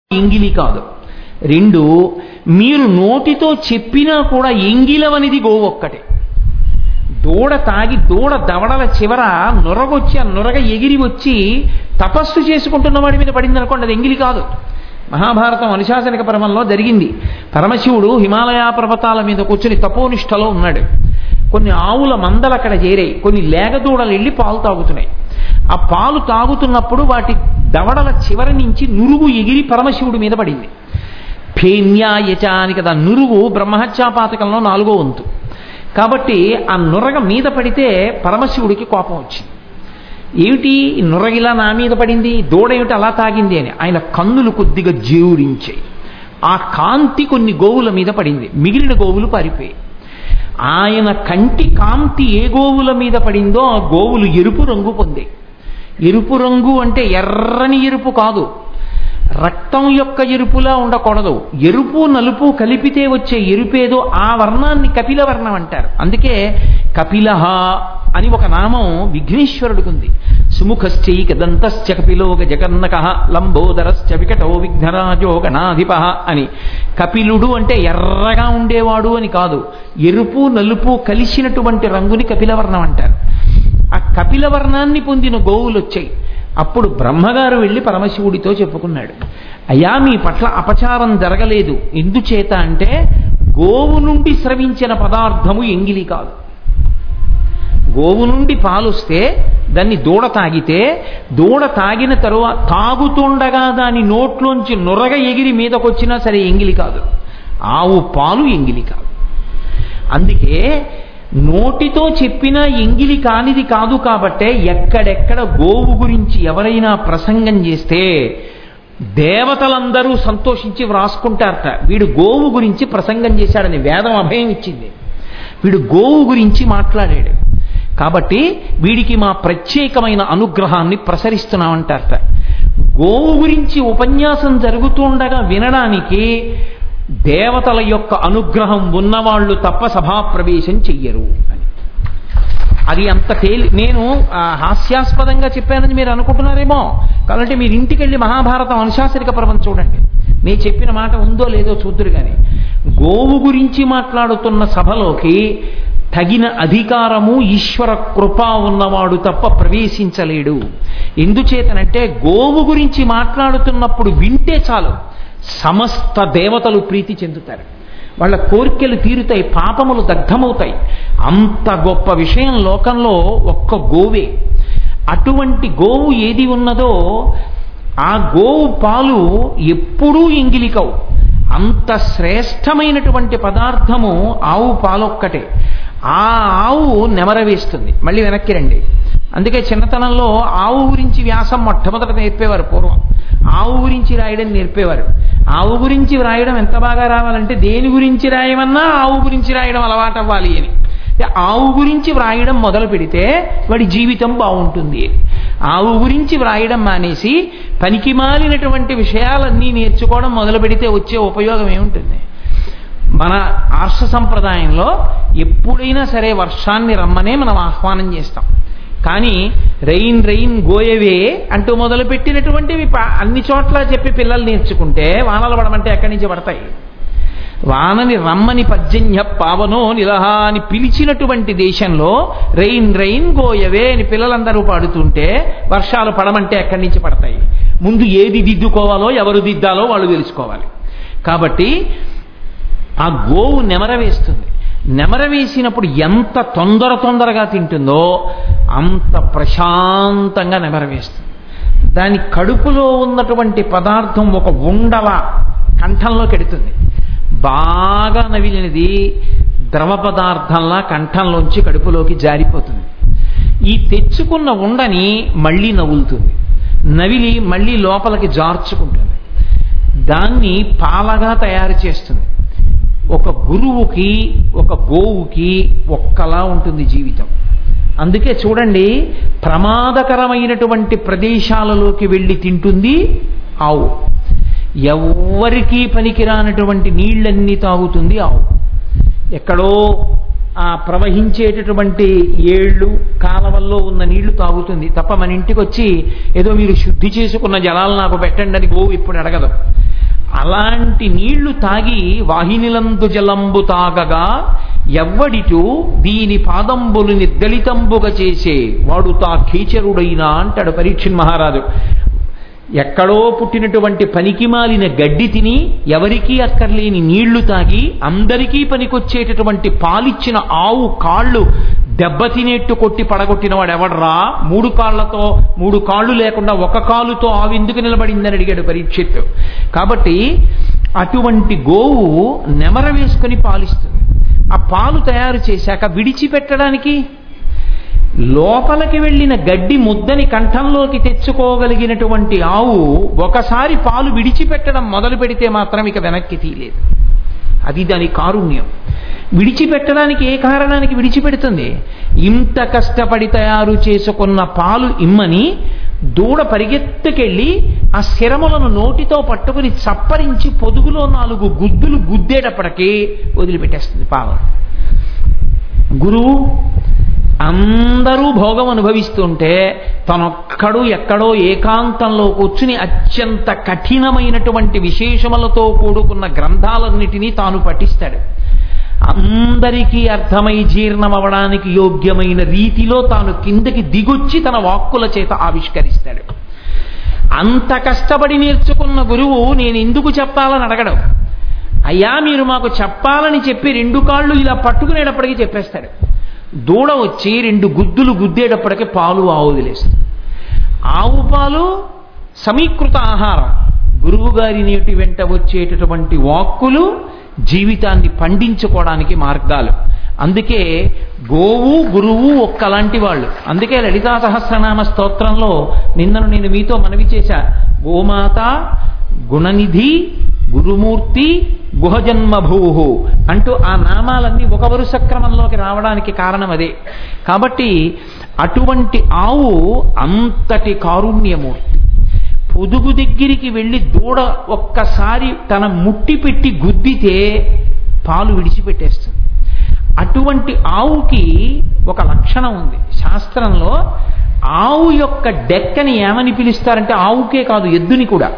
ఎంగిలి కాదు రెండు మీరు నోటితో చెప్పినా కూడా ఎంగిలవనిది గోవు ఒక్కటే దూడ తాగి దూడ దవడల చివర నొరగొచ్చి ఆ నొరగ ఎగిరి వచ్చి తపస్సు చేసుకుంటున్న వాడి మీద పడింది అనుకోండి అది ఎంగిలి కాదు మహాభారతం అనుశాసనిక పర్వంలో జరిగింది పరమశివుడు హిమాలయ పర్వతాల మీద కూర్చుని తపోనిష్టలో ఉన్నాడు కొన్ని ఆవుల మందలు అక్కడ చేరాయి కొన్ని లేగదూడలు వెళ్ళి పాలు తాగుతున్నాయి ఆ పాలు తాగుతున్నప్పుడు వాటి దవడల చివరి నుంచి నురుగు ఎగిరి పరమశివుడి మీద పడింది ఫేన్యాయచ అని కదా నురుగు బ్రహ్మహత్యాపాతకంలో నాలుగో వంతు కాబట్టి ఆ నురగ మీద పడితే పరమశివుడికి కోపం వచ్చింది ఏమిటి ఈ నురగిలా నా మీద పడింది దూడ ఏమిటి అలా తాగింది అని ఆయన కన్నులు కొద్దిగా జేవురించాయి ఆ కాంతి కొన్ని గోవుల మీద పడింది మిగిలిన గోవులు పారిపోయాయి ఆయన కంటి కాంతి ఏ గోవుల మీద పడిందో ఆ గోవులు ఎరుపు రంగు పొందాయి ఎరుపు రంగు అంటే ఎర్రని ఎరుపు కాదు రక్తం యొక్క ఎరుపులా ఉండకూడదు ఎరుపు నలుపు కలిపితే వచ్చే ఎరుపేదో ఆ వర్ణాన్ని కపిల వర్ణం అంటారు అందుకే కపిలహ అని ఒక నామం విఘ్నేశ్వరుడికి ఉంది సుముఖశ్చైకదంతశ్చ కపిలో జగన్నక లంబోదరశ్చ వికటో విఘ్నరాజో గణాధిప అని కపిలుడు అంటే ఎర్రగా ఉండేవాడు అని కాదు ఎరుపు నలుపు కలిసినటువంటి రంగుని కపిలవర్ణం అంటారు ఆ కపిలవర్ణాన్ని పొందిన గోవులు వచ్చాయి అప్పుడు బ్రహ్మగారు వెళ్ళి పరమశివుడితో చెప్పుకున్నాడు అయ్యా మీ పట్ల అపచారం జరగలేదు ఎందుచేత అంటే గోవు నుండి స్రవించిన పదార్థము ఎంగిలి కాదు గోవు నుండి పాలుస్తే దాన్ని దూడ తాగితే దూడ తాగిన తరువాత తాగుతుండగా దాని నోట్లోంచి నొరగ ఎగిరి మీదకొచ్చినా సరే ఎంగిలి కాదు ఆవు పాలు ఎంగిలి కాదు అందుకే నోటితో చెప్పినా ఎంగిలి కానిది కాదు కాబట్టే ఎక్కడెక్కడ గోవు గురించి ఎవరైనా ప్రసంగం చేస్తే దేవతలందరూ సంతోషించి వ్రాసుకుంటారట వీడు గోవు గురించి ప్రసంగం చేశాడని వేదం అభయం ఇచ్చింది వీడు గోవు గురించి మాట్లాడాడు కాబట్టి వీడికి మా ప్రత్యేకమైన అనుగ్రహాన్ని ప్రసరిస్తున్నామంటారట గోవు గురించి ఉపన్యాసం జరుగుతుండగా వినడానికి దేవతల యొక్క అనుగ్రహం ఉన్నవాళ్ళు తప్ప సభాప్రవేశం చెయ్యరు అని అది అంత తేలి నేను హాస్యాస్పదంగా చెప్పానని మీరు అనుకుంటున్నారేమో కాబట్టి మీరు ఇంటికి వెళ్ళి మహాభారతం అనుశాసనిక పర్వం చూడండి నేను చెప్పిన మాట ఉందో లేదో చూద్దురు కానీ గోవు గురించి మాట్లాడుతున్న సభలోకి తగిన అధికారము ఈశ్వర కృప ఉన్నవాడు తప్ప ప్రవేశించలేడు ఎందుచేతనంటే గోవు గురించి మాట్లాడుతున్నప్పుడు వింటే చాలు సమస్త దేవతలు ప్రీతి చెందుతారు వాళ్ళ కోరికలు తీరుతాయి పాపములు దగ్ధమవుతాయి అంత గొప్ప విషయం లోకంలో ఒక్క గోవే అటువంటి గోవు ఏది ఉన్నదో ఆ గోవు పాలు ఎప్పుడూ ఎంగిలికవు అంత శ్రేష్టమైనటువంటి పదార్థము ఆవు పాలొక్కటే ఆ ఆవు నెమరవేస్తుంది మళ్ళీ వెనక్కి రండి అందుకే చిన్నతనంలో ఆవు గురించి వ్యాసం మొట్టమొదట నేర్పేవారు పూర్వం ఆవు గురించి రాయడం నేర్పేవారు ఆవు గురించి రాయడం ఎంత బాగా రావాలంటే దేని గురించి రాయమన్నా ఆవు గురించి రాయడం అలవాటు అవ్వాలి అని ఆవు గురించి వ్రాయడం మొదలు పెడితే వాడి జీవితం బాగుంటుంది ఆవు గురించి వ్రాయడం మానేసి పనికి మాలినటువంటి విషయాలన్నీ నేర్చుకోవడం మొదలు పెడితే వచ్చే ఉపయోగం ఏముంటుంది మన ఆర్ష సంప్రదాయంలో ఎప్పుడైనా సరే వర్షాన్ని రమ్మనే మనం ఆహ్వానం చేస్తాం కానీ రెయిన్ రెయిన్ గోయవే అంటూ మొదలుపెట్టినటువంటివి అన్ని చోట్ల చెప్పి పిల్లలు నేర్చుకుంటే వానలు పడమంటే ఎక్కడి నుంచి పడతాయి వానని రమ్మని పర్జన్య పావనో నిలహ అని పిలిచినటువంటి దేశంలో రెయిన్ రెయిన్ గోయవే అని పిల్లలందరూ పాడుతుంటే వర్షాలు పడమంటే ఎక్కడి నుంచి పడతాయి ముందు ఏది దిద్దుకోవాలో ఎవరు దిద్దాలో వాళ్ళు తెలుసుకోవాలి కాబట్టి ఆ గోవు నెమర వేస్తుంది నెమర వేసినప్పుడు ఎంత తొందర తొందరగా తింటుందో అంత ప్రశాంతంగా నెమర వేస్తుంది దాని కడుపులో ఉన్నటువంటి పదార్థం ఒక ఉండల కంఠంలోకి ఎడుతుంది బాగా నవిలినది ద్రవ పదార్థంలా కంఠంలోంచి కడుపులోకి జారిపోతుంది ఈ తెచ్చుకున్న ఉండని మళ్ళీ నవ్వులుతుంది నవిలి మళ్ళీ లోపలికి జార్చుకుంటుంది దాన్ని పాలగా తయారు చేస్తుంది ఒక గురువుకి ఒక గోవుకి ఒక్కలా ఉంటుంది జీవితం అందుకే చూడండి ప్రమాదకరమైనటువంటి ప్రదేశాలలోకి వెళ్ళి తింటుంది ఆవు ఎవ్వరికీ పనికిరానటువంటి నీళ్ళన్నీ తాగుతుంది ఆవు ఎక్కడో ఆ ప్రవహించేటటువంటి ఏళ్ళు కాలవల్లో ఉన్న నీళ్లు తాగుతుంది తప్ప మన ఇంటికి వచ్చి ఏదో మీరు శుద్ధి చేసుకున్న జలాలు నాకు పెట్టండి అని గోవు ఇప్పుడు అడగదు అలాంటి నీళ్లు తాగి వాహినిలందు జలంబు తాగగా ఎవ్వడిటూ దీని పాదంబులు నిర్దలితంబుగా చేసే వాడు తా కీచరుడైనా అంటాడు పరీక్షణ్ మహారాజు ఎక్కడో పుట్టినటువంటి పనికిమాలిన గడ్డి తిని ఎవరికీ అక్కర్లేని నీళ్లు తాగి అందరికీ పనికొచ్చేటటువంటి పాలిచ్చిన ఆవు కాళ్ళు దెబ్బతినేట్టు కొట్టి పడగొట్టిన వాడు ఎవడరా మూడు కాళ్లతో మూడు కాళ్ళు లేకుండా ఒక కాలుతో ఆవు ఎందుకు నిలబడిందని అడిగాడు పరీక్షిత్ కాబట్టి అటువంటి గోవు నెమర వేసుకొని పాలిస్తుంది ఆ పాలు తయారు చేశాక విడిచిపెట్టడానికి లోపలికి వెళ్ళిన గడ్డి ముద్దని కంఠంలోకి తెచ్చుకోగలిగినటువంటి ఆవు ఒకసారి పాలు విడిచిపెట్టడం మొదలు పెడితే మాత్రం ఇక వెనక్కి తీయలేదు అది దాని కారుణ్యం విడిచిపెట్టడానికి ఏ కారణానికి విడిచిపెడుతుంది ఇంత కష్టపడి తయారు చేసుకున్న పాలు ఇమ్మని దూడ పరిగెత్తుకెళ్ళి ఆ శిరములను నోటితో పట్టుకుని చప్పరించి పొదుగులో నాలుగు గుద్దులు గుద్దేటప్పటికీ వదిలిపెట్టేస్తుంది పాలను గురువు అందరూ భోగం అనుభవిస్తుంటే తనొక్కడు ఎక్కడో ఏకాంతంలో కూర్చుని అత్యంత కఠినమైనటువంటి విశేషములతో కూడుకున్న గ్రంథాలన్నిటినీ తాను పఠిస్తాడు అందరికీ అర్థమై జీర్ణమవడానికి యోగ్యమైన రీతిలో తాను కిందకి దిగొచ్చి తన వాక్కుల చేత ఆవిష్కరిస్తాడు అంత కష్టపడి నేర్చుకున్న గురువు నేను ఎందుకు చెప్పాలని అడగడం అయ్యా మీరు మాకు చెప్పాలని చెప్పి రెండు కాళ్ళు ఇలా పట్టుకునేటప్పటికీ చెప్పేస్తాడు దూడ వచ్చి రెండు గుద్దులు గుద్దేటప్పటికి పాలు ఆవు వదిలేస్తుంది ఆవు పాలు సమీకృత ఆహారం గురువు గారి నీటి వెంట వచ్చేటటువంటి వాక్కులు జీవితాన్ని పండించుకోవడానికి మార్గాలు అందుకే గోవు గురువు ఒక్కలాంటి వాళ్ళు అందుకే లలితా సహస్రనామ స్తోత్రంలో నిన్నను నేను మీతో మనవి చేశా గోమాత గుణనిధి గురుమూర్తి గుహజన్మభూ అంటూ ఆ నామాలన్నీ ఒక వరుస క్రమంలోకి రావడానికి కారణం అదే కాబట్టి అటువంటి ఆవు అంతటి కారుణ్యమూర్తి పొదుగు దగ్గరికి వెళ్ళి దూడ ఒక్కసారి తన ముట్టి పెట్టి గుద్దితే పాలు విడిచిపెట్టేస్తుంది అటువంటి ఆవుకి ఒక లక్షణం ఉంది శాస్త్రంలో ఆవు యొక్క డెక్కని ఏమని పిలుస్తారంటే ఆవుకే కాదు ఎద్దుని కూడా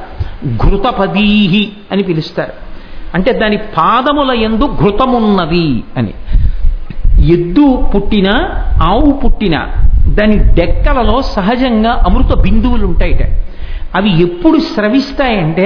ఘృతపదీహి అని పిలుస్తారు అంటే దాని పాదముల ఎందు ఘృతమున్నది అని ఎద్దు పుట్టిన ఆవు పుట్టిన దాని డెక్కలలో సహజంగా అమృత బిందువులు ఉంటాయిట అవి ఎప్పుడు స్రవిస్తాయంటే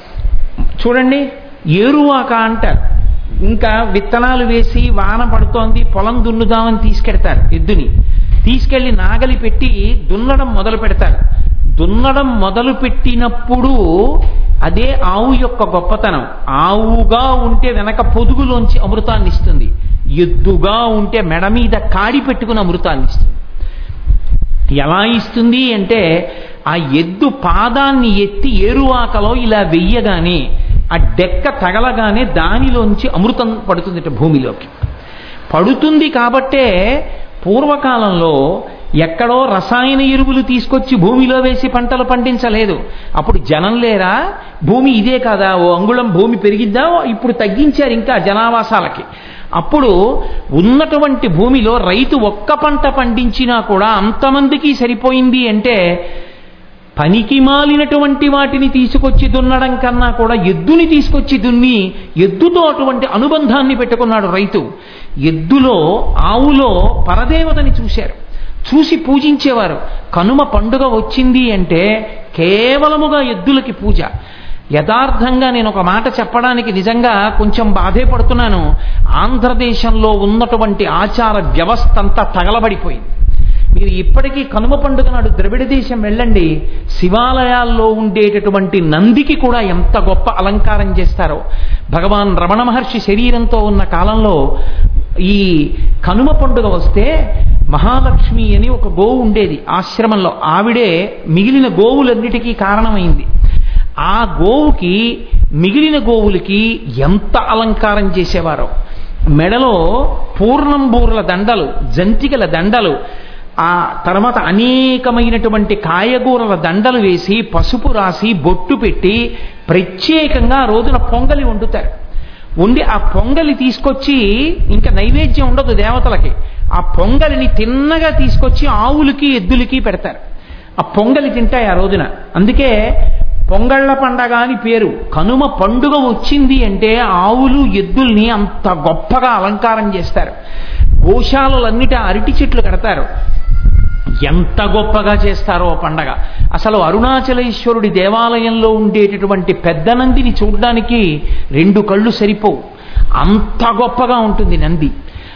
చూడండి ఏరువాక అంటారు ఇంకా విత్తనాలు వేసి వాన పడుతోంది పొలం దున్నుదామని తీసుకెడతారు ఎద్దుని తీసుకెళ్లి నాగలి పెట్టి దున్నడం మొదలు పెడతారు దున్నడం మొదలు పెట్టినప్పుడు అదే ఆవు యొక్క గొప్పతనం ఆవుగా ఉంటే వెనక పొదుగులోంచి అమృతాన్ని ఇస్తుంది ఎద్దుగా ఉంటే మెడ మీద కాడి పెట్టుకుని అమృతాన్ని ఇస్తుంది ఎలా ఇస్తుంది అంటే ఆ ఎద్దు పాదాన్ని ఎత్తి ఏరువాకలో ఇలా వెయ్యగానే ఆ డెక్క తగలగానే దానిలోంచి అమృతం పడుతుందిట భూమిలోకి పడుతుంది కాబట్టే పూర్వకాలంలో ఎక్కడో రసాయన ఎరువులు తీసుకొచ్చి భూమిలో వేసి పంటలు పండించలేదు అప్పుడు జనం లేరా భూమి ఇదే కదా ఓ అంగుళం భూమి పెరిగిద్దా ఇప్పుడు తగ్గించారు ఇంకా జనావాసాలకి అప్పుడు ఉన్నటువంటి భూమిలో రైతు ఒక్క పంట పండించినా కూడా అంతమందికి సరిపోయింది అంటే పనికి మాలినటువంటి వాటిని తీసుకొచ్చి దున్నడం కన్నా కూడా ఎద్దుని తీసుకొచ్చి దున్ని ఎద్దుతో అటువంటి అనుబంధాన్ని పెట్టుకున్నాడు రైతు ఎద్దులో ఆవులో పరదేవతని చూశారు చూసి పూజించేవారు కనుమ పండుగ వచ్చింది అంటే కేవలముగా ఎద్దులకి పూజ యథార్థంగా నేను ఒక మాట చెప్పడానికి నిజంగా కొంచెం బాధే పడుతున్నాను ఆంధ్రదేశంలో ఉన్నటువంటి ఆచార వ్యవస్థ అంతా తగలబడిపోయింది మీరు ఇప్పటికీ కనుమ పండుగ నాడు ద్రవిడ దేశం వెళ్ళండి శివాలయాల్లో ఉండేటటువంటి నందికి కూడా ఎంత గొప్ప అలంకారం చేస్తారో భగవాన్ రమణ మహర్షి శరీరంతో ఉన్న కాలంలో ఈ కనుమ పండుగ వస్తే మహాలక్ష్మి అని ఒక గోవు ఉండేది ఆశ్రమంలో ఆవిడే మిగిలిన గోవులన్నిటికీ కారణమైంది ఆ గోవుకి మిగిలిన గోవులకి ఎంత అలంకారం చేసేవారో మెడలో పూర్ణంబూర్ల దండలు జంతికల దండలు ఆ తర్వాత అనేకమైనటువంటి కాయగూరల దండలు వేసి పసుపు రాసి బొట్టు పెట్టి ప్రత్యేకంగా ఆ రోజున పొంగలి వండుతారు వండి ఆ పొంగలి తీసుకొచ్చి ఇంకా నైవేద్యం ఉండదు దేవతలకి ఆ పొంగలిని తిన్నగా తీసుకొచ్చి ఆవులకి ఎద్దులకి పెడతారు ఆ పొంగలి తింటాయి ఆ రోజున అందుకే పొంగళ్ళ పండగ అని పేరు కనుమ పండుగ వచ్చింది అంటే ఆవులు ఎద్దుల్ని అంత గొప్పగా అలంకారం చేస్తారు గోశాలలన్నిట అరటి చెట్లు కడతారు ఎంత గొప్పగా చేస్తారో ఆ పండగ అసలు అరుణాచలేశ్వరుడి దేవాలయంలో ఉండేటటువంటి పెద్ద నందిని చూడడానికి రెండు కళ్ళు సరిపోవు అంత గొప్పగా ఉంటుంది నంది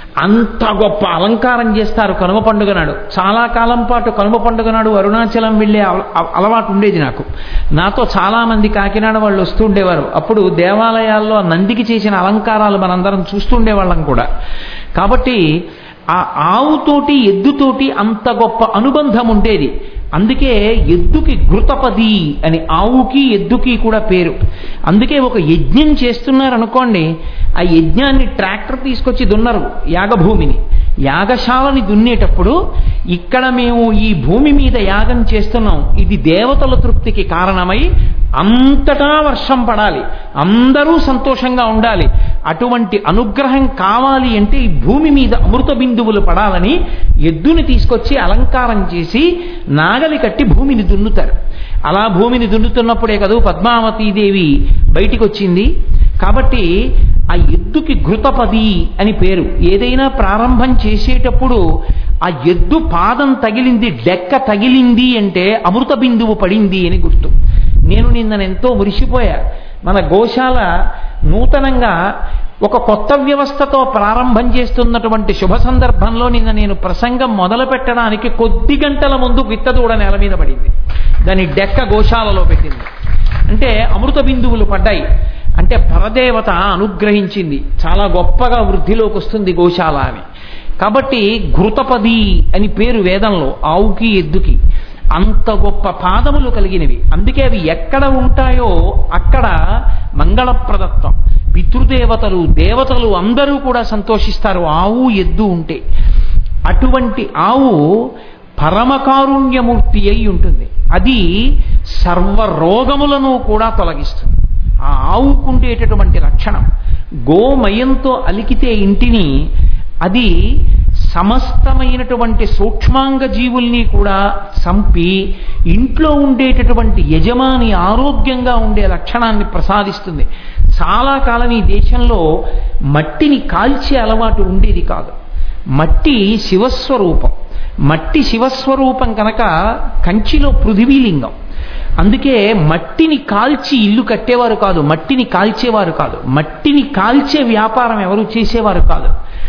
అంత గొప్ప అలంకారం చేస్తారు కనుమ పండుగ నాడు చాలా కాలం పాటు కనుమ పండుగ నాడు అరుణాచలం వెళ్ళే అల- అల- అలవాటు ఉండేది నాకు నాతో చాలా మంది కాకినాడ వాళ్ళు వస్తూ ఉండేవారు అప్పుడు దేవాలయాల్లో ఆ నందికి చేసిన అలంకారాలు మనందరం చూస్తుండేవాళ్ళం కూడా కాబట్టి ఆ ఆవుతోటి ఎద్దుతోటి అంత గొప్ప అనుబంధం ఉండేది అందుకే ఎద్దుకి ఘృతపది అని ఆవుకి ఎద్దుకి కూడా పేరు అందుకే ఒక యజ్ఞం చేస్తున్నారనుకోండి ఆ యజ్ఞాన్ని ట్రాక్టర్ తీసుకొచ్చి దున్నరు యాగభూమిని యాగశాలని దున్నేటప్పుడు ఇక్కడ మేము ఈ భూమి మీద యాగం చేస్తున్నాం ఇది దేవతల తృప్తికి కారణమై అంతటా వర్షం పడాలి అందరూ సంతోషంగా ఉండాలి అటువంటి అనుగ్రహం కావాలి అంటే ఈ భూమి మీద అమృత బిందువులు పడాలని ఎద్దుని తీసుకొచ్చి అలంకారం చేసి నాగలి కట్టి భూమిని దున్నుతారు అలా భూమిని దున్నుతున్నప్పుడే కదూ పద్మావతీదేవి బయటికి వచ్చింది కాబట్టి ఆ ఎద్దుకి ఘృతపది అని పేరు ఏదైనా ప్రారంభం చేసేటప్పుడు ఆ ఎద్దు పాదం తగిలింది డెక్క తగిలింది అంటే అమృత బిందువు పడింది అని గుర్తు నేను నిన్న ఎంతో మురిసిపోయా మన గోశాల నూతనంగా ఒక కొత్త వ్యవస్థతో ప్రారంభం చేస్తున్నటువంటి శుభ సందర్భంలో నిన్న నేను ప్రసంగం మొదలు పెట్టడానికి కొద్ది గంటల ముందు విత్తదూడ నేల మీద పడింది దాని డెక్క గోశాలలో పెట్టింది అంటే అమృత బిందువులు పడ్డాయి అంటే పరదేవత అనుగ్రహించింది చాలా గొప్పగా వృద్ధిలోకి వస్తుంది గోశాల అని కాబట్టి ఘృతపది అని పేరు వేదంలో ఆవుకి ఎద్దుకి అంత గొప్ప పాదములు కలిగినవి అందుకే అవి ఎక్కడ ఉంటాయో అక్కడ మంగళప్రదత్వం పితృదేవతలు దేవతలు అందరూ కూడా సంతోషిస్తారు ఆవు ఎద్దు ఉంటే అటువంటి ఆవు పరమకారుణ్యమూర్తి అయి ఉంటుంది అది సర్వ రోగములను కూడా తొలగిస్తుంది ఆ ఆవుకుండేటటువంటి లక్షణం గోమయంతో అలికితే ఇంటిని అది సమస్తమైనటువంటి సూక్ష్మాంగ జీవుల్ని కూడా చంపి ఇంట్లో ఉండేటటువంటి యజమాని ఆరోగ్యంగా ఉండే లక్షణాన్ని ప్రసాదిస్తుంది చాలా కాలం ఈ దేశంలో మట్టిని కాల్చే అలవాటు ఉండేది కాదు మట్టి శివస్వరూపం మట్టి శివస్వరూపం కనుక కంచిలో పృథివీలింగం అందుకే మట్టిని కాల్చి ఇల్లు కట్టేవారు కాదు మట్టిని కాల్చేవారు కాదు మట్టిని కాల్చే వ్యాపారం ఎవరు చేసేవారు కాదు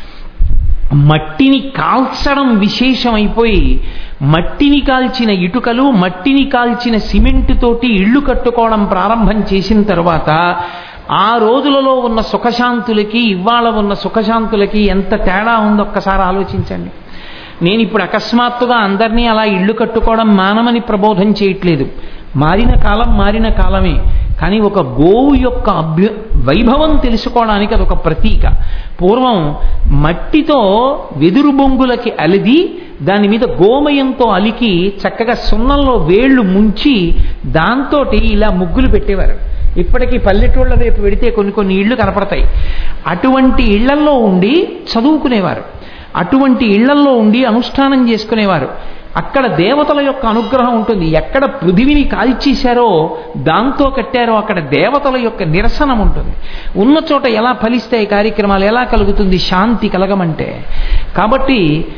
మట్టిని కాల్చడం విశేషమైపోయి మట్టిని కాల్చిన ఇటుకలు మట్టిని కాల్చిన సిమెంట్ తోటి ఇళ్ళు కట్టుకోవడం ప్రారంభం చేసిన తర్వాత ఆ రోజులలో ఉన్న సుఖశాంతులకి ఇవాళ ఉన్న సుఖశాంతులకి ఎంత తేడా ఉందో ఒక్కసారి ఆలోచించండి నేను ఇప్పుడు అకస్మాత్తుగా అందరినీ అలా ఇళ్ళు కట్టుకోవడం మానమని ప్రబోధం చేయట్లేదు మారిన కాలం మారిన కాలమే కానీ ఒక గోవు యొక్క అభ్యు వైభవం తెలుసుకోవడానికి అదొక ప్రతీక పూర్వం మట్టితో వెదురు బొంగులకి అలిది దాని మీద గోమయంతో అలికి చక్కగా సున్నంలో వేళ్లు ముంచి దాంతో ఇలా ముగ్గులు పెట్టేవారు ఇప్పటికీ పల్లెటూళ్ళ వైపు వెడితే కొన్ని కొన్ని ఇళ్ళు కనపడతాయి అటువంటి ఇళ్లల్లో ఉండి చదువుకునేవారు అటువంటి ఇళ్లల్లో ఉండి అనుష్ఠానం చేసుకునేవారు అక్కడ దేవతల యొక్క అనుగ్రహం ఉంటుంది ఎక్కడ పృథివిని కాల్చేశారో దాంతో కట్టారో అక్కడ దేవతల యొక్క నిరసనం ఉంటుంది ఉన్న చోట ఎలా ఫలిస్తాయి కార్యక్రమాలు ఎలా కలుగుతుంది శాంతి కలగమంటే కాబట్టి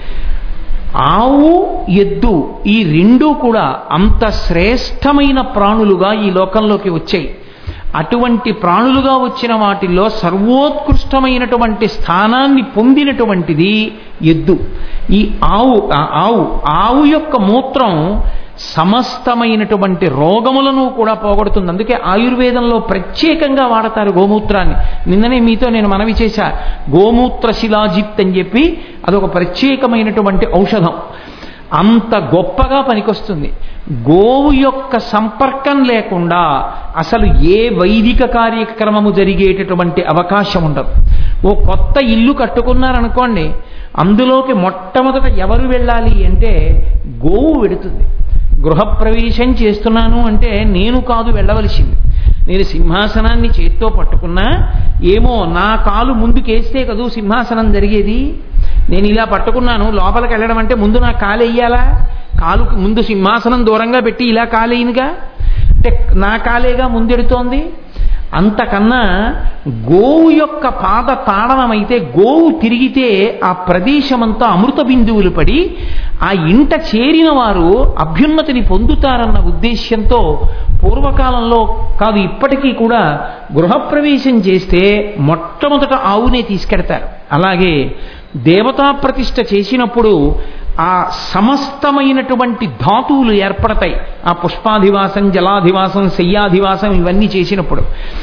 ఆవు ఎద్దు ఈ రెండూ కూడా అంత శ్రేష్టమైన ప్రాణులుగా ఈ లోకంలోకి వచ్చాయి అటువంటి ప్రాణులుగా వచ్చిన వాటిల్లో సర్వోత్కృష్టమైనటువంటి స్థానాన్ని పొందినటువంటిది ఎద్దు ఈ ఆవు ఆ ఆవు ఆవు యొక్క మూత్రం సమస్తమైనటువంటి రోగములను కూడా పోగొడుతుంది అందుకే ఆయుర్వేదంలో ప్రత్యేకంగా వాడతారు గోమూత్రాన్ని నిన్ననే మీతో నేను మనవి చేశా గోమూత్ర శిలాజిత్ అని చెప్పి అదొక ప్రత్యేకమైనటువంటి ఔషధం అంత గొప్పగా పనికొస్తుంది గోవు యొక్క సంపర్కం లేకుండా అసలు ఏ వైదిక కార్యక్రమము జరిగేటటువంటి అవకాశం ఉండదు ఓ కొత్త ఇల్లు కట్టుకున్నారనుకోండి అందులోకి మొట్టమొదట ఎవరు వెళ్ళాలి అంటే గోవు వెడుతుంది గృహప్రవేశం చేస్తున్నాను అంటే నేను కాదు వెళ్ళవలసింది నేను సింహాసనాన్ని చేత్తో పట్టుకున్నా ఏమో నా కాలు ముందుకేస్తే కదూ సింహాసనం జరిగేది నేను ఇలా పట్టుకున్నాను లోపలికి వెళ్ళడం అంటే ముందు నా కాలు వెయ్యాలా కాలు ముందు సింహాసనం దూరంగా పెట్టి ఇలా కాలేనుగా అంటే నా కాలేగా ముందెడుతోంది అంతకన్నా గోవు యొక్క పాద తాడనమైతే గోవు తిరిగితే ఆ ప్రదేశమంతా అమృత బిందువులు పడి ఆ ఇంట చేరిన వారు అభ్యున్నతిని పొందుతారన్న ఉద్దేశ్యంతో పూర్వకాలంలో కాదు ఇప్పటికీ కూడా గృహప్రవేశం చేస్తే మొట్టమొదట ఆవునే తీసుకెడతారు అలాగే దేవతా ప్రతిష్ఠ చేసినప్పుడు ఆ సమస్తమైనటువంటి ధాతువులు ఏర్పడతాయి ఆ పుష్పాధివాసం జలాధివాసం శయ్యాధివాసం ఇవన్నీ చేసినప్పుడు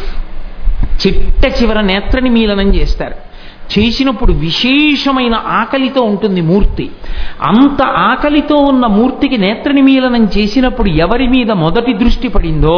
చిట్ట చివర నేత్ర నిమీలనం చేస్తారు చేసినప్పుడు విశేషమైన ఆకలితో ఉంటుంది మూర్తి అంత ఆకలితో ఉన్న మూర్తికి నేత్ర నిమీలనం చేసినప్పుడు ఎవరి మీద మొదటి దృష్టి పడిందో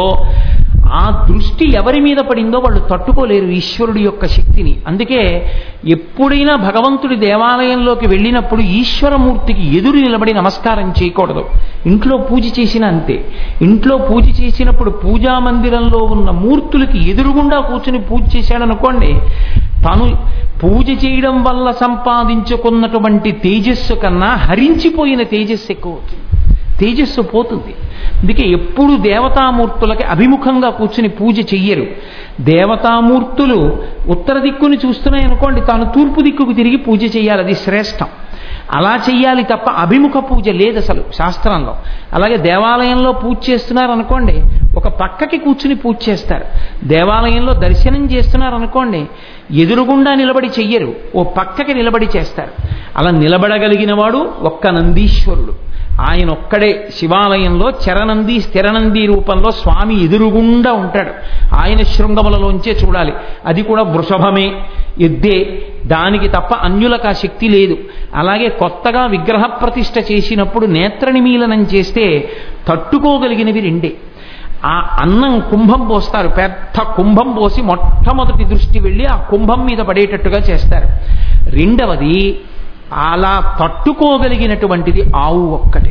ఆ దృష్టి ఎవరి మీద పడిందో వాళ్ళు తట్టుకోలేరు ఈశ్వరుడి యొక్క శక్తిని అందుకే ఎప్పుడైనా భగవంతుడి దేవాలయంలోకి వెళ్ళినప్పుడు ఈశ్వరమూర్తికి ఎదురు నిలబడి నమస్కారం చేయకూడదు ఇంట్లో పూజ చేసిన అంతే ఇంట్లో పూజ చేసినప్పుడు పూజా మందిరంలో ఉన్న మూర్తులకి ఎదురుగుండా కూర్చుని పూజ చేశాడనుకోండి తను పూజ చేయడం వల్ల సంపాదించుకున్నటువంటి తేజస్సు కన్నా హరించిపోయిన తేజస్సు ఎక్కువ అవుతుంది తేజస్సు పోతుంది అందుకే ఎప్పుడు దేవతామూర్తులకి అభిముఖంగా కూర్చుని పూజ చెయ్యరు దేవతామూర్తులు ఉత్తర దిక్కుని చూస్తున్నాయి అనుకోండి తాను తూర్పు దిక్కుకు తిరిగి పూజ చేయాలి అది శ్రేష్టం అలా చెయ్యాలి తప్ప అభిముఖ పూజ లేదు అసలు శాస్త్రంలో అలాగే దేవాలయంలో పూజ చేస్తున్నారు అనుకోండి ఒక పక్కకి కూర్చుని పూజ చేస్తారు దేవాలయంలో దర్శనం చేస్తున్నారు అనుకోండి ఎదురుగుండా నిలబడి చెయ్యరు ఓ పక్కకి నిలబడి చేస్తారు అలా నిలబడగలిగిన వాడు ఒక్క నందీశ్వరుడు ఆయన ఒక్కడే శివాలయంలో చరనంది స్థిరనంది రూపంలో స్వామి ఎదురుగుండా ఉంటాడు ఆయన శృంగములలోంచే చూడాలి అది కూడా వృషభమే ఎద్దే దానికి తప్ప అన్యులకు ఆ శక్తి లేదు అలాగే కొత్తగా విగ్రహ ప్రతిష్ఠ చేసినప్పుడు నేత్ర నిమీలనం చేస్తే తట్టుకోగలిగినవి రెండే ఆ అన్నం కుంభం పోస్తారు పెద్ద కుంభం పోసి మొట్టమొదటి దృష్టి వెళ్ళి ఆ కుంభం మీద పడేటట్టుగా చేస్తారు రెండవది అలా తట్టుకోగలిగినటువంటిది ఆవు ఒక్కటే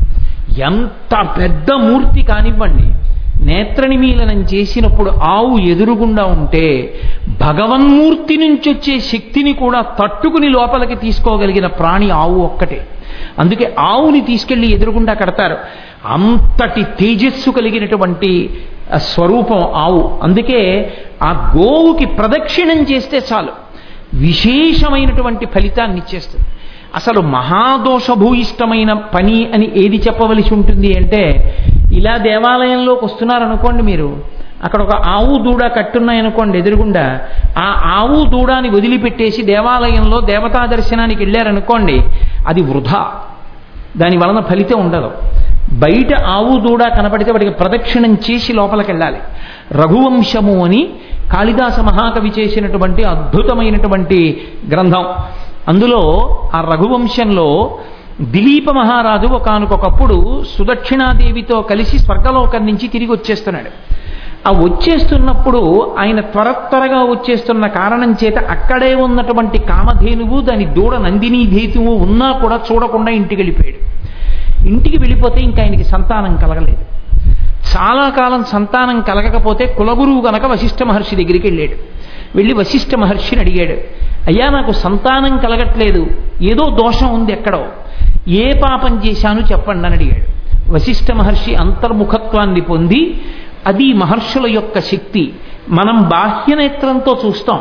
ఎంత పెద్ద మూర్తి కానివ్వండి నేత్ర నిమీలనం చేసినప్పుడు ఆవు ఎదురుగుండా ఉంటే భగవన్మూర్తి నుంచి వచ్చే శక్తిని కూడా తట్టుకుని లోపలికి తీసుకోగలిగిన ప్రాణి ఆవు ఒక్కటే అందుకే ఆవుని తీసుకెళ్లి ఎదురుగుండా కడతారు అంతటి తేజస్సు కలిగినటువంటి స్వరూపం ఆవు అందుకే ఆ గోవుకి ప్రదక్షిణం చేస్తే చాలు విశేషమైనటువంటి ఫలితాన్ని ఇచ్చేస్తుంది అసలు మహాదోషభూయిష్టమైన పని అని ఏది చెప్పవలసి ఉంటుంది అంటే ఇలా దేవాలయంలోకి వస్తున్నారనుకోండి మీరు అక్కడ ఒక ఆవు దూడ కట్టున్నాయనుకోండి ఎదురుగుండా ఆ ఆవు దూడాని వదిలిపెట్టేసి దేవాలయంలో దేవతా దర్శనానికి వెళ్ళారనుకోండి అది వృధా దాని వలన ఫలితం ఉండదు బయట ఆవు దూడ కనపడితే వాడికి ప్రదక్షిణం చేసి లోపలికి వెళ్ళాలి రఘువంశము అని కాళిదాస మహాకవి చేసినటువంటి అద్భుతమైనటువంటి గ్రంథం అందులో ఆ రఘువంశంలో దిలీప మహారాజు ఒకనకొకప్పుడు సుదక్షిణాదేవితో కలిసి స్వర్గలోకం నుంచి తిరిగి వచ్చేస్తున్నాడు ఆ వచ్చేస్తున్నప్పుడు ఆయన త్వర త్వరగా వచ్చేస్తున్న కారణం చేత అక్కడే ఉన్నటువంటి కామధేనువు దాని దూడ నందినీ ధేతువు ఉన్నా కూడా చూడకుండా ఇంటికి వెళ్ళిపోయాడు ఇంటికి వెళ్ళిపోతే ఇంకా ఆయనకి సంతానం కలగలేదు చాలా కాలం సంతానం కలగకపోతే కులగురువు గనక వశిష్ఠ మహర్షి దగ్గరికి వెళ్ళాడు వెళ్ళి వశిష్ఠ మహర్షిని అడిగాడు అయ్యా నాకు సంతానం కలగట్లేదు ఏదో దోషం ఉంది ఎక్కడో ఏ పాపం చేశాను చెప్పండి అని అడిగాడు వశిష్ఠ మహర్షి అంతర్ముఖత్వాన్ని పొంది అది మహర్షుల యొక్క శక్తి మనం బాహ్యనేత్రంతో చూస్తాం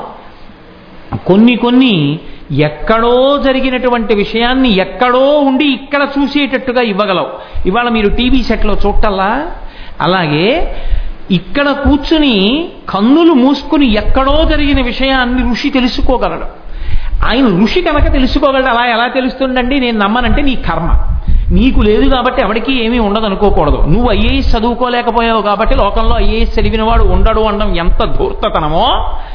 కొన్ని కొన్ని ఎక్కడో జరిగినటువంటి విషయాన్ని ఎక్కడో ఉండి ఇక్కడ చూసేటట్టుగా ఇవ్వగలవు ఇవాళ మీరు టీవీ సెట్లో చూడటల్లా అలాగే ఇక్కడ కూర్చుని కన్నులు మూసుకుని ఎక్కడో జరిగిన విషయాన్ని ఋషి తెలుసుకోగలడు ఆయన ఋషి కనుక తెలుసుకోగలడు అలా ఎలా తెలుస్తుందండి నేను నమ్మనంటే నీ కర్మ నీకు లేదు కాబట్టి ఎవరికి ఏమీ ఉండదు అనుకోకూడదు నువ్వు ఐఏఎస్ చదువుకోలేకపోయావు కాబట్టి లోకంలో ఐఏఎస్ చదివిన వాడు ఉండడు అనడం ఎంత ధూర్తతనమో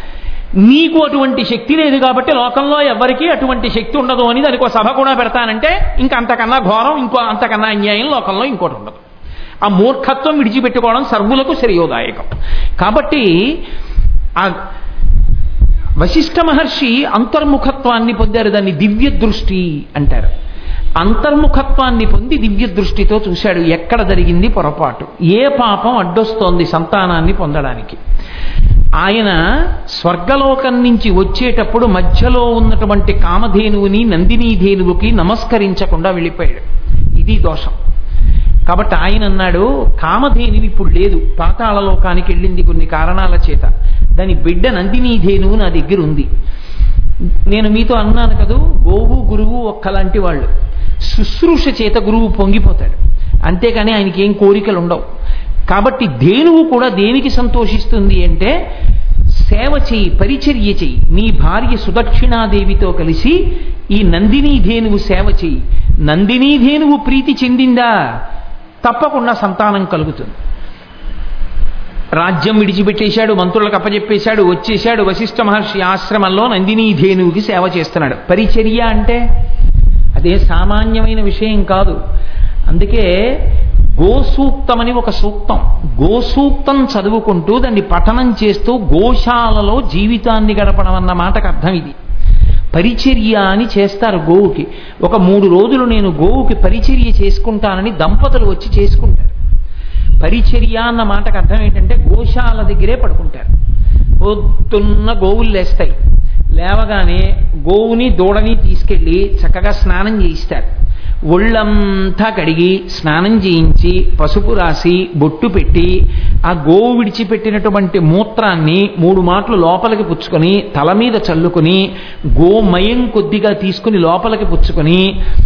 నీకు అటువంటి శక్తి లేదు కాబట్టి లోకంలో ఎవరికి అటువంటి శక్తి ఉండదు అని దానికి ఒక సభ కూడా పెడతానంటే ఇంకా అంతకన్నా ఘోరం ఇంకో అంతకన్నా అన్యాయం లోకంలో ఇంకోటి ఉండదు ఆ మూర్ఖత్వం విడిచిపెట్టుకోవడం సర్వులకు శ్రేయోదాయకం కాబట్టి ఆ వశిష్ఠ మహర్షి అంతర్ముఖత్వాన్ని పొందారు దాన్ని దివ్య దృష్టి అంటారు అంతర్ముఖత్వాన్ని పొంది దివ్య దృష్టితో చూశాడు ఎక్కడ జరిగింది పొరపాటు ఏ పాపం అడ్డొస్తోంది సంతానాన్ని పొందడానికి ఆయన స్వర్గలోకం నుంచి వచ్చేటప్పుడు మధ్యలో ఉన్నటువంటి కామధేనువుని నందినీధేనువుకి నమస్కరించకుండా వెళ్ళిపోయాడు ఇది దోషం కాబట్టి ఆయన అన్నాడు కామధేనువు ఇప్పుడు లేదు పాతాళలోకానికి వెళ్ళింది కొన్ని కారణాల చేత దాని బిడ్డ నందినీ ధేనువు నా దగ్గర ఉంది నేను మీతో అన్నాను కదూ గోవు గురువు ఒక్కలాంటి వాళ్ళు శుశ్రూష చేత గురువు పొంగిపోతాడు అంతేకాని ఆయనకి ఏం కోరికలు ఉండవు కాబట్టి ధేనువు కూడా దేనికి సంతోషిస్తుంది అంటే సేవ చెయ్యి పరిచర్య చెయ్యి నీ భార్య సుదక్షిణాదేవితో కలిసి ఈ నందినీ ధేనువు సేవ చెయ్యి నందినీ ధేనువు ప్రీతి చెందిందా తప్పకుండా సంతానం కలుగుతుంది రాజ్యం విడిచిపెట్టేశాడు మంత్రులకు అప్పచెప్పేశాడు వచ్చేశాడు వశిష్ఠ మహర్షి ఆశ్రమంలో నందినీ ధేనువుకి సేవ చేస్తున్నాడు పరిచర్య అంటే అదే సామాన్యమైన విషయం కాదు అందుకే గోసూక్తమని ఒక సూక్తం గోసూక్తం చదువుకుంటూ దాన్ని పఠనం చేస్తూ గోశాలలో జీవితాన్ని గడపడం అన్న మాటకు అర్థం ఇది పరిచర్య అని చేస్తారు గోవుకి ఒక మూడు రోజులు నేను గోవుకి పరిచర్య చేసుకుంటానని దంపతులు వచ్చి చేసుకుంటారు పరిచర్య అన్న మాటకు అర్థం ఏంటంటే గోశాల దగ్గరే పడుకుంటారు పొద్దున్న గోవులు లేస్తాయి లేవగానే గోవుని దూడని తీసుకెళ్ళి చక్కగా స్నానం చేయిస్తారు ఒళ్ళంతా కడిగి స్నానం చేయించి పసుపు రాసి బొట్టు పెట్టి ఆ గోవు విడిచిపెట్టినటువంటి మూత్రాన్ని మూడు మాటలు లోపలికి పుచ్చుకొని తల మీద చల్లుకొని గోమయం కొద్దిగా తీసుకుని లోపలికి పుచ్చుకొని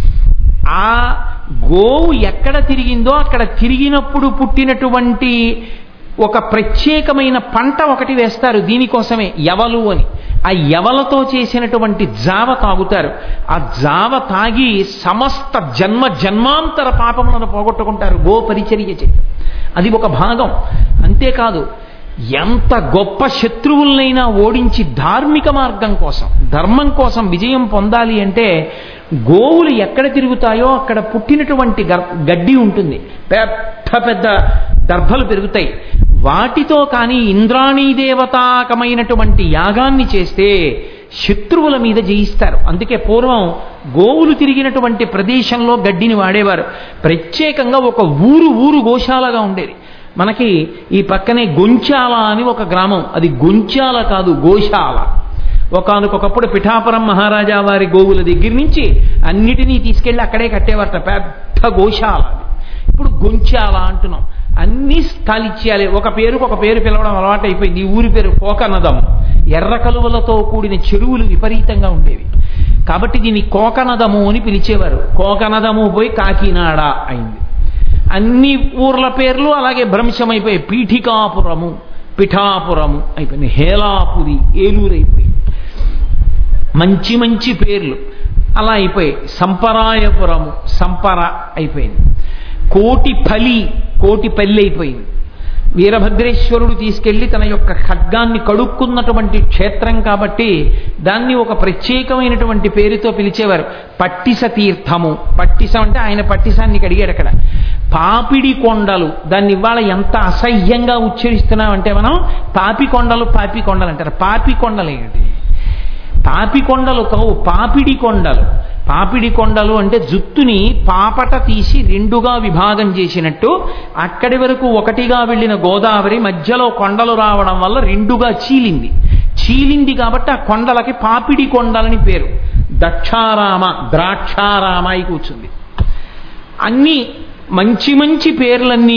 ఆ గోవు ఎక్కడ తిరిగిందో అక్కడ తిరిగినప్పుడు పుట్టినటువంటి ఒక ప్రత్యేకమైన పంట ఒకటి వేస్తారు దీనికోసమే యవలు అని ఆ యవలతో చేసినటువంటి జావ తాగుతారు ఆ జావ తాగి సమస్త జన్మ జన్మాంతర పాపములను పోగొట్టుకుంటారు గో పరిచర్య చేత అది ఒక భాగం అంతేకాదు ఎంత గొప్ప శత్రువులనైనా ఓడించి ధార్మిక మార్గం కోసం ధర్మం కోసం విజయం పొందాలి అంటే గోవులు ఎక్కడ తిరుగుతాయో అక్కడ పుట్టినటువంటి గడ్డి ఉంటుంది పెద్ద పెద్ద దర్భలు పెరుగుతాయి వాటితో కానీ ఇంద్రాణీ దేవతాకమైనటువంటి యాగాన్ని చేస్తే శత్రువుల మీద జయిస్తారు అందుకే పూర్వం గోవులు తిరిగినటువంటి ప్రదేశంలో గడ్డిని వాడేవారు ప్రత్యేకంగా ఒక ఊరు ఊరు గోశాలగా ఉండేది మనకి ఈ పక్కనే గొంచాల అని ఒక గ్రామం అది గొంచాల కాదు గోశాల ఒకనకొకప్పుడు పిఠాపురం మహారాజా వారి గోవుల దగ్గర నుంచి అన్నిటినీ తీసుకెళ్లి అక్కడే కట్టేవారట పెద్ద గోశాల అది ఇప్పుడు గొంచాల అంటున్నాం అన్ని స్థలిచ్చేయాలి ఒక పేరుకు ఒక పేరు పిలవడం అలవాటు అయిపోయింది ఈ ఊరి పేరు కోకనదం ఎర్ర కలువలతో కూడిన చెరువులు విపరీతంగా ఉండేవి కాబట్టి దీన్ని కోకనదము అని పిలిచేవారు కోకనదము పోయి కాకినాడ అయింది అన్ని ఊర్ల పేర్లు అలాగే భ్రంశమైపోయి పీఠికాపురము పిఠాపురము అయిపోయింది హేలాపురి ఏలూరు అయిపోయింది మంచి మంచి పేర్లు అలా అయిపోయాయి సంపరాయపురము సంపర అయిపోయింది కోటి ఫలి కోటి పల్లి అయిపోయింది వీరభద్రేశ్వరుడు తీసుకెళ్లి తన యొక్క ఖడ్గాన్ని కడుక్కున్నటువంటి క్షేత్రం కాబట్టి దాన్ని ఒక ప్రత్యేకమైనటువంటి పేరుతో పిలిచేవారు పట్టిస తీర్థము పట్టిసం అంటే ఆయన పట్టిసాన్ని కడిగాడు అక్కడ పాపిడి కొండలు దాన్ని ఇవాళ ఎంత అసహ్యంగా ఉచ్చరిస్తున్నామంటే మనం పాపి కొండలు పాపి కొండలు అంటారు పాపి కొండలు ఏంటి పాపి కొండలు కావు పాపిడి కొండలు పాపిడి కొండలు అంటే జుత్తుని పాపట తీసి రెండుగా విభాగం చేసినట్టు అక్కడి వరకు ఒకటిగా వెళ్ళిన గోదావరి మధ్యలో కొండలు రావడం వల్ల రెండుగా చీలింది చీలింది కాబట్టి ఆ కొండలకి పాపిడి కొండలని పేరు దక్షారామ ద్రాక్షారామ అయి కూర్చుంది అన్ని మంచి మంచి పేర్లన్నీ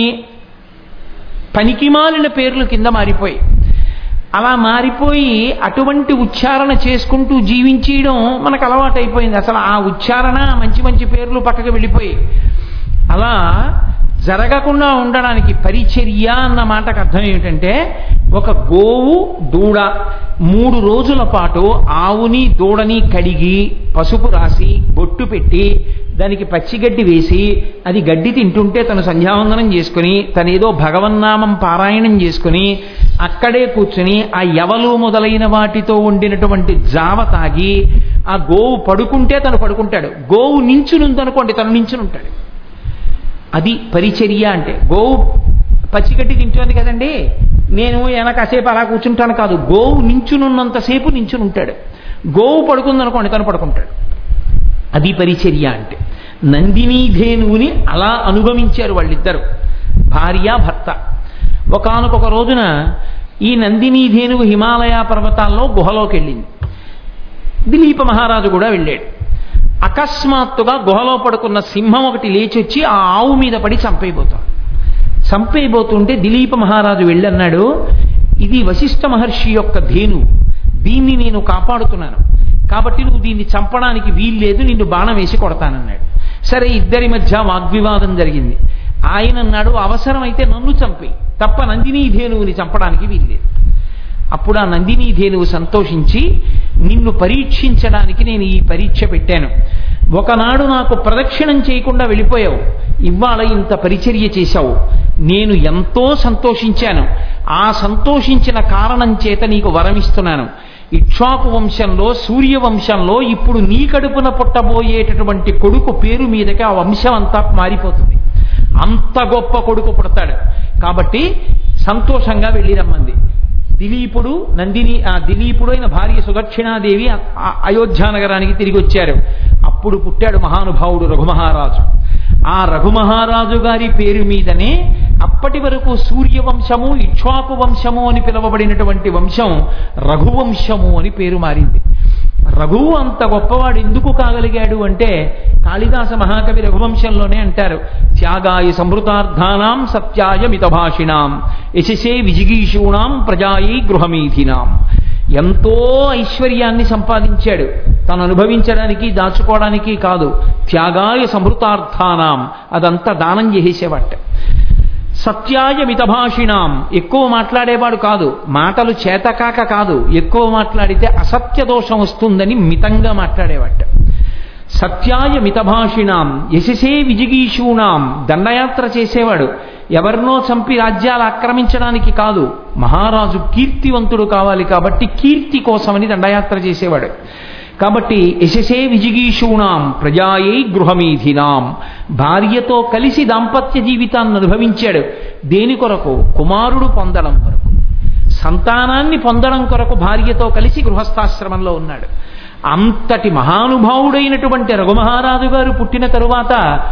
పనికిమాలిన పేర్లు కింద మారిపోయి అలా మారిపోయి అటువంటి ఉచ్చారణ చేసుకుంటూ జీవించేయడం మనకు అలవాటైపోయింది అసలు ఆ ఉచ్చారణ మంచి మంచి పేర్లు పక్కకు వెళ్ళిపోయి అలా జరగకుండా ఉండడానికి పరిచర్య అన్న మాటకు అర్థం ఏమిటంటే ఒక గోవు దూడ మూడు రోజుల పాటు ఆవుని దూడని కడిగి పసుపు రాసి బొట్టు పెట్టి దానికి పచ్చిగడ్డి వేసి అది గడ్డి తింటుంటే తను సంధ్యావందనం చేసుకుని తనేదో భగవన్నామం పారాయణం చేసుకుని అక్కడే కూర్చుని ఆ యవలు మొదలైన వాటితో ఉండినటువంటి జావ తాగి ఆ గోవు పడుకుంటే తను పడుకుంటాడు గోవు నించునుందనుకోండి తను నించునుంటాడు అది పరిచర్య అంటే గోవు పచ్చిగడ్డి తింటుంది కదండి నేను వెనకసేపు అలా కూర్చుంటాను కాదు గోవు నించునున్నంతసేపు నించునుంటాడు గోవు పడుకుందనుకోండి తను పడుకుంటాడు అది పరిచర్య అంటే నందినీ ధేనువుని అలా అనుగమించారు వాళ్ళిద్దరు భార్య భర్త ఒకనకొక రోజున ఈ నందినీ ధేనువు హిమాలయ పర్వతాల్లో గుహలోకి వెళ్ళింది దిలీప మహారాజు కూడా వెళ్ళాడు అకస్మాత్తుగా గుహలో పడుకున్న సింహం ఒకటి లేచి వచ్చి ఆ ఆవు మీద పడి చంపైపోతాడు చంపైపోతుంటే దిలీప మహారాజు వెళ్ళన్నాడు ఇది వశిష్ఠ మహర్షి యొక్క ధేను దీన్ని నేను కాపాడుతున్నాను కాబట్టి నువ్వు దీన్ని చంపడానికి వీల్లేదు నిన్ను బాణం వేసి కొడతానన్నాడు సరే ఇద్దరి మధ్య వాగ్వివాదం జరిగింది ఆయన అన్నాడు అవసరమైతే నన్ను చంపి తప్ప నందినీ ధేనువుని చంపడానికి వీల్లేదు అప్పుడు ఆ నందినీ ధేనువు సంతోషించి నిన్ను పరీక్షించడానికి నేను ఈ పరీక్ష పెట్టాను ఒకనాడు నాకు ప్రదక్షిణం చేయకుండా వెళ్ళిపోయావు ఇవాళ ఇంత పరిచర్య చేశావు నేను ఎంతో సంతోషించాను ఆ సంతోషించిన కారణం చేత నీకు వరమిస్తున్నాను ఇక్ష్వాకు వంశంలో సూర్య వంశంలో ఇప్పుడు నీ కడుపున పుట్టబోయేటటువంటి కొడుకు పేరు మీదకి ఆ వంశం అంతా మారిపోతుంది అంత గొప్ప కొడుకు పుడతాడు కాబట్టి సంతోషంగా వెళ్ళి రమ్మంది దిలీపుడు నందిని ఆ దిలీపుడు అయిన భార్య సుదక్షిణాదేవి ఆ- ఆ అయోధ్య నగరానికి తిరిగి వచ్చారు అప్పుడు పుట్టాడు మహానుభావుడు రఘుమహారాజు ఆ రఘుమహారాజు గారి పేరు మీదనే అప్పటి వరకు సూర్యవంశము ఇక్ష్వాకు వంశము అని పిలువబడినటువంటి వంశం రఘువంశము అని పేరు మారింది రఘువు అంత గొప్పవాడు ఎందుకు కాగలిగాడు అంటే కాళిదాస మహాకవి రఘువంశంలోనే అంటారు త్యాగాయ సమృతార్థానాం సత్యాయ మితభాషిణాం యశసే విజిగీషూణాం ప్రజాయి గృహమీథినాం ఎంతో ఐశ్వర్యాన్ని సంపాదించాడు తను అనుభవించడానికి దాచుకోవడానికి కాదు త్యాగాయ సమృతార్థానాం అదంతా దానం చేసేవాట సత్యాయ మితభాషిణాం ఎక్కువ మాట్లాడేవాడు కాదు మాటలు చేతకాక కాదు ఎక్కువ మాట్లాడితే అసత్య దోషం వస్తుందని మితంగా మాట్లాడేవాట సత్యాయ మితభాషిణాం యశసే విజిగీషూణాం దండయాత్ర చేసేవాడు ఎవరినో చంపి రాజ్యాలు ఆక్రమించడానికి కాదు మహారాజు కీర్తివంతుడు కావాలి కాబట్టి కీర్తి కోసమని దండయాత్ర చేసేవాడు కాబట్టి యశసే విజిగీషూణాం ప్రజాయై గృహమీధినాం భార్యతో కలిసి దాంపత్య జీవితాన్ని అనుభవించాడు దేని కొరకు కుమారుడు పొందడం కొరకు సంతానాన్ని పొందడం కొరకు భార్యతో కలిసి గృహస్థాశ్రమంలో ఉన్నాడు అంతటి మహానుభావుడైనటువంటి రఘుమహారాజు గారు పుట్టిన తరువాత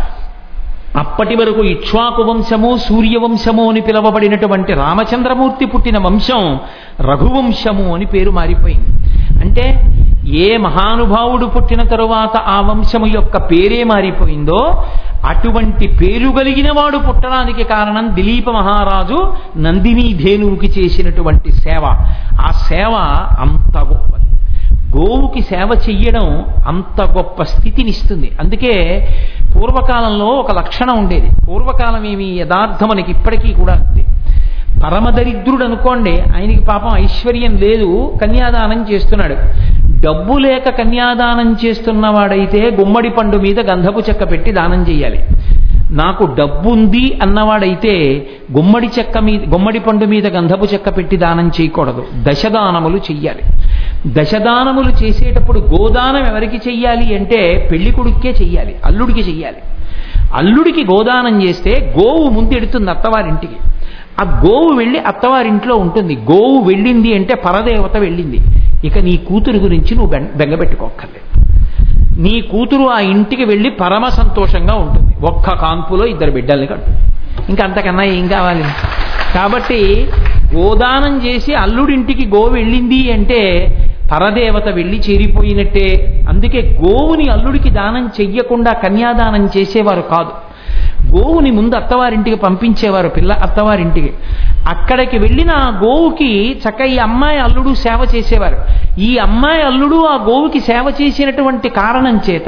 అప్పటి వరకు ఇక్ష్వాకు వంశము సూర్యవంశము అని పిలువబడినటువంటి రామచంద్రమూర్తి పుట్టిన వంశం రఘువంశము అని పేరు మారిపోయింది అంటే ఏ మహానుభావుడు పుట్టిన తరువాత ఆ వంశము యొక్క పేరే మారిపోయిందో అటువంటి పేరు కలిగిన వాడు పుట్టడానికి కారణం దిలీప మహారాజు నందినీ ధేనువుకి చేసినటువంటి సేవ ఆ సేవ అంత గొప్పది గోవుకి సేవ చెయ్యడం అంత గొప్ప స్థితినిస్తుంది అందుకే పూర్వకాలంలో ఒక లక్షణం ఉండేది పూర్వకాలం ఏమి యథార్థం మనకి ఇప్పటికీ కూడా అంతే పరమదరిద్రుడు అనుకోండి ఆయనకి పాపం ఐశ్వర్యం లేదు కన్యాదానం చేస్తున్నాడు డబ్బు లేక కన్యాదానం చేస్తున్నవాడైతే గుమ్మడి పండు మీద గంధపు చెక్క పెట్టి దానం చేయాలి నాకు డబ్బుంది అన్నవాడైతే గుమ్మడి చెక్క మీద గుమ్మడి పండు మీద గంధపు చెక్క పెట్టి దానం చేయకూడదు దశదానములు చెయ్యాలి దశదానములు చేసేటప్పుడు గోదానం ఎవరికి చెయ్యాలి అంటే పెళ్లి కొడుక్కే చెయ్యాలి అల్లుడికి చెయ్యాలి అల్లుడికి గోదానం చేస్తే గోవు ముందెడుతుంది అత్తవారింటికి ఆ గోవు వెళ్ళి అత్తవారింట్లో ఉంటుంది గోవు వెళ్ళింది అంటే పరదేవత వెళ్ళింది ఇక నీ కూతురు గురించి నువ్వు బెం- బెంగపెట్టుకోక్కర్లేదు నీ కూతురు ఆ ఇంటికి వెళ్ళి పరమ సంతోషంగా ఉంటుంది ఒక్క కాన్పులో ఇద్దరు బిడ్డల్ని కంటుంది ఇంకా అంతకన్నా ఏం కావాలి కాబట్టి గోదానం చేసి అల్లుడింటికి గో వెళ్ళింది అంటే పరదేవత వెళ్ళి చేరిపోయినట్టే అందుకే గోవుని అల్లుడికి దానం చెయ్యకుండా కన్యాదానం చేసేవారు కాదు గోవుని ముందు అత్తవారింటికి పంపించేవారు పిల్ల అత్తవారింటికి అక్కడికి వెళ్ళిన ఆ గోవుకి చక్క ఈ అమ్మాయి అల్లుడు సేవ చేసేవారు ఈ అమ్మాయి అల్లుడు ఆ గోవుకి సేవ చేసినటువంటి కారణం చేత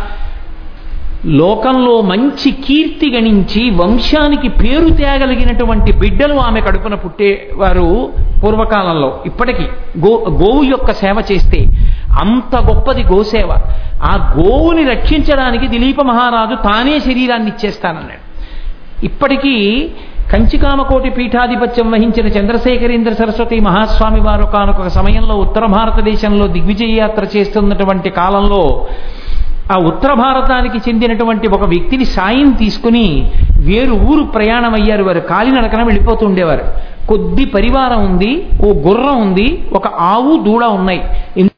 లోకంలో మంచి కీర్తి గణించి వంశానికి పేరు తేగలిగినటువంటి బిడ్డలు ఆమె కడుపున పుట్టేవారు పూర్వకాలంలో ఇప్పటికీ గో గోవు యొక్క సేవ చేస్తే అంత గొప్పది గోసేవ ఆ గోవుని రక్షించడానికి దిలీప మహారాజు తానే శరీరాన్ని ఇచ్చేస్తానన్నాడు ఇప్పటికీ కంచికామకోటి పీఠాధిపత్యం వహించిన చంద్రశేఖరేంద్ర సరస్వతి మహాస్వామి వారు కానొక సమయంలో ఉత్తర భారతదేశంలో దిగ్విజయ యాత్ర చేస్తున్నటువంటి కాలంలో ఆ ఉత్తర భారతానికి చెందినటువంటి ఒక వ్యక్తిని సాయం తీసుకుని వేరు ఊరు ప్రయాణం అయ్యారు వారు కాలినడకన వెళ్ళిపోతూ ఉండేవారు కొద్ది పరివారం ఉంది ఓ గుర్రం ఉంది ఒక ఆవు దూడ ఉన్నాయి